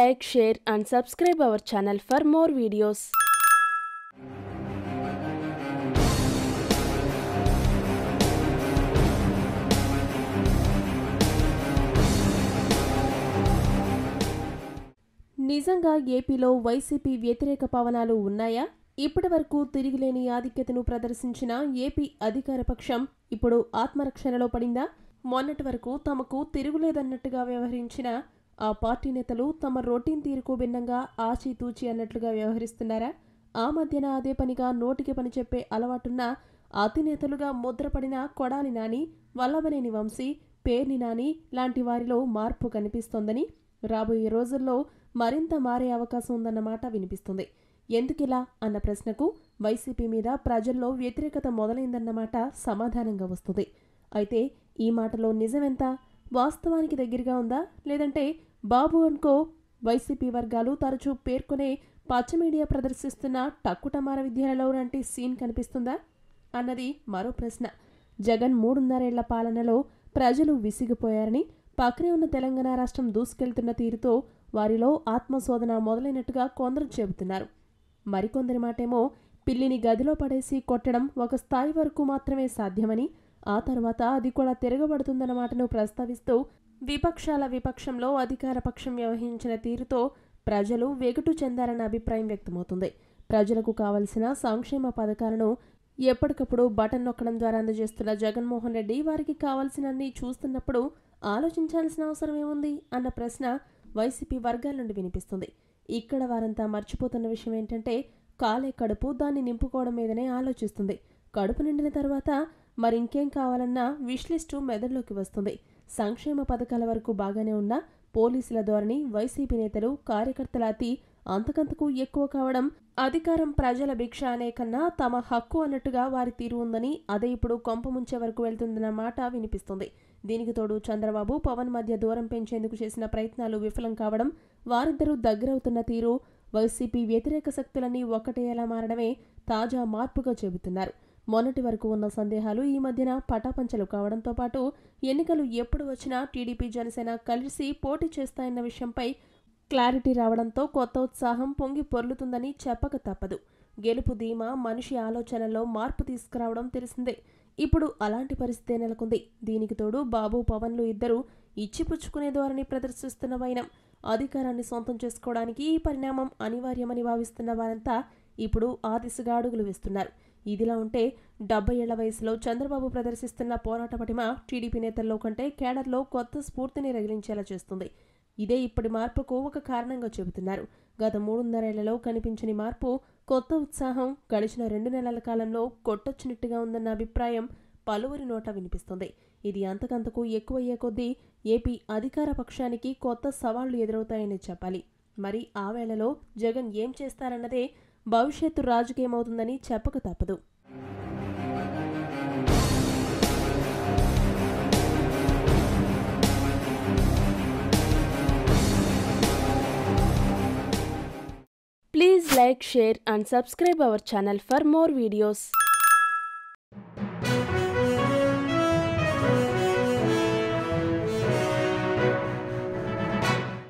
like, share, and subscribe our channel for more videos. నిజంగా ఏపీలో YCP వ్యతిరేక పవనాలు ఉన్నాయా ఇప్పటి వరకు తిరిగిలేని ఆధిక్యతను ప్రదర్శించిన ఏపీ అధికార పక్షం ఇప్పుడు ఆత్మరక్షణలో పడిందా మొన్నటి వరకు తమకు తిరుగులేదన్నట్టుగా వ్యవహరించిన ఆ పార్టీ నేతలు తమ రొటీన్ తీరుకు భిన్నంగా ఆచితూచి అన్నట్లుగా వ్యవహరిస్తున్నారా ఆ మధ్యన అదే పనిగా నోటికి పని చెప్పే అలవాటున్న అతినేతలుగా ముద్రపడిన కొడాలి నాని వల్లభనేని వంశీ పేర్ని నాని లాంటి వారిలో మార్పు కనిపిస్తోందని రాబోయే రోజుల్లో మరింత మారే అవకాశం ఉందన్నమాట వినిపిస్తుంది ఎందుకిలా అన్న ప్రశ్నకు వైసీపీ మీద ప్రజల్లో వ్యతిరేకత మొదలైందన్నమాట సమాధానంగా వస్తుంది అయితే ఈ మాటలో నిజమెంత వాస్తవానికి దగ్గరగా ఉందా లేదంటే బాబు అనుకో వైసీపీ వర్గాలు తరచూ పేర్కొనే పచ్చ మీడియా ప్రదర్శిస్తున్న టక్కుటమార విద్యాలలో లాంటి సీన్ కనిపిస్తుందా అన్నది మరో ప్రశ్న జగన్ మూడున్నరేళ్ల పాలనలో ప్రజలు విసిగిపోయారని పక్కనే ఉన్న తెలంగాణ రాష్ట్రం దూసుకెళ్తున్న తీరుతో వారిలో ఆత్మశోధన మొదలైనట్టుగా కొందరు చెబుతున్నారు మరికొందరి మాటేమో పిల్లిని గదిలో పడేసి కొట్టడం ఒక స్థాయి వరకు మాత్రమే సాధ్యమని ఆ తర్వాత అది కూడా తిరగబడుతుందన్న మాటను ప్రస్తావిస్తూ విపక్షాల విపక్షంలో అధికార పక్షం వ్యవహరించిన తీరుతో ప్రజలు వెగుటు చెందారన్న అభిప్రాయం వ్యక్తమవుతుంది ప్రజలకు కావలసిన సంక్షేమ పథకాలను ఎప్పటికప్పుడు బటన్ నొక్కడం ద్వారా అందజేస్తున్న జగన్మోహన్ రెడ్డి వారికి కావాల్సినన్ని చూస్తున్నప్పుడు ఆలోచించాల్సిన అవసరం ఏముంది అన్న ప్రశ్న వైసీపీ వర్గాల నుండి వినిపిస్తుంది ఇక్కడ వారంతా మర్చిపోతున్న విషయం ఏంటంటే కాలే కడుపు దాన్ని నింపుకోవడం మీదనే ఆలోచిస్తుంది కడుపు నిండిన తర్వాత మరింకేం కావాలన్న విష్ లిస్టు మెదడులోకి వస్తుంది సంక్షేమ పథకాల వరకు బాగానే ఉన్న పోలీసుల ధోరణి వైసీపీ నేతలు కార్యకర్తల అతి అంతకంతకు ఎక్కువ కావడం అధికారం ప్రజల భిక్ష అనే కన్నా తమ హక్కు అన్నట్టుగా వారి తీరు ఉందని అదే ఇప్పుడు కొంప ముంచే వరకు వెళ్తుందన్న మాట వినిపిస్తుంది దీనికి తోడు చంద్రబాబు పవన్ మధ్య దూరం పెంచేందుకు చేసిన ప్రయత్నాలు విఫలం కావడం వారిద్దరూ దగ్గరవుతున్న తీరు వైసీపీ వ్యతిరేక శక్తులన్నీ ఒక్కటేలా మారడమే తాజా మార్పుగా చెబుతున్నారు మొన్నటి వరకు ఉన్న సందేహాలు ఈ మధ్యన పటాపంచలు కావడంతో పాటు ఎన్నికలు ఎప్పుడు వచ్చినా టీడీపీ జనసేన కలిసి పోటీ చేస్తాయన్న విషయంపై క్లారిటీ రావడంతో కొత్త ఉత్సాహం పొంగి పొర్లుతుందని చెప్పక తప్పదు గెలుపు ధీమా మనిషి ఆలోచనలో మార్పు తీసుకురావడం తెలిసిందే ఇప్పుడు అలాంటి పరిస్థితే నెలకొంది దీనికి తోడు బాబు పవన్లు ఇద్దరు ఇచ్చిపుచ్చుకునే ధోరణి ప్రదర్శిస్తున్న వైనం అధికారాన్ని సొంతం చేసుకోవడానికి ఈ పరిణామం అనివార్యమని భావిస్తున్న వారంతా ఇప్పుడు ఆ దిశగా అడుగులు వేస్తున్నారు ఇదిలా ఉంటే డెబ్బై ఏళ్ల వయసులో చంద్రబాబు ప్రదర్శిస్తున్న పోరాట పటిమ టీడీపీ నేతల్లో కంటే కేడర్లో కొత్త స్ఫూర్తిని రగిలించేలా చేస్తుంది ఇదే ఇప్పటి మార్పుకు ఒక కారణంగా చెబుతున్నారు గత మూడున్నరేళ్లలో కనిపించని మార్పు కొత్త ఉత్సాహం గడిచిన రెండు నెలల కాలంలో కొట్టొచ్చినట్టుగా ఉందన్న అభిప్రాయం పలువురి నోట వినిపిస్తుంది ఇది అంతకంతకు ఎక్కువయ్యే కొద్దీ ఏపీ అధికార పక్షానికి కొత్త సవాళ్లు ఎదురవుతాయని చెప్పాలి మరి ఆ వేళలో జగన్ ఏం చేస్తారన్నదే భవిష్యత్తు రాజకీయమవుతుందని చెప్పక తప్పదు Please like, share and subscribe our channel for more videos.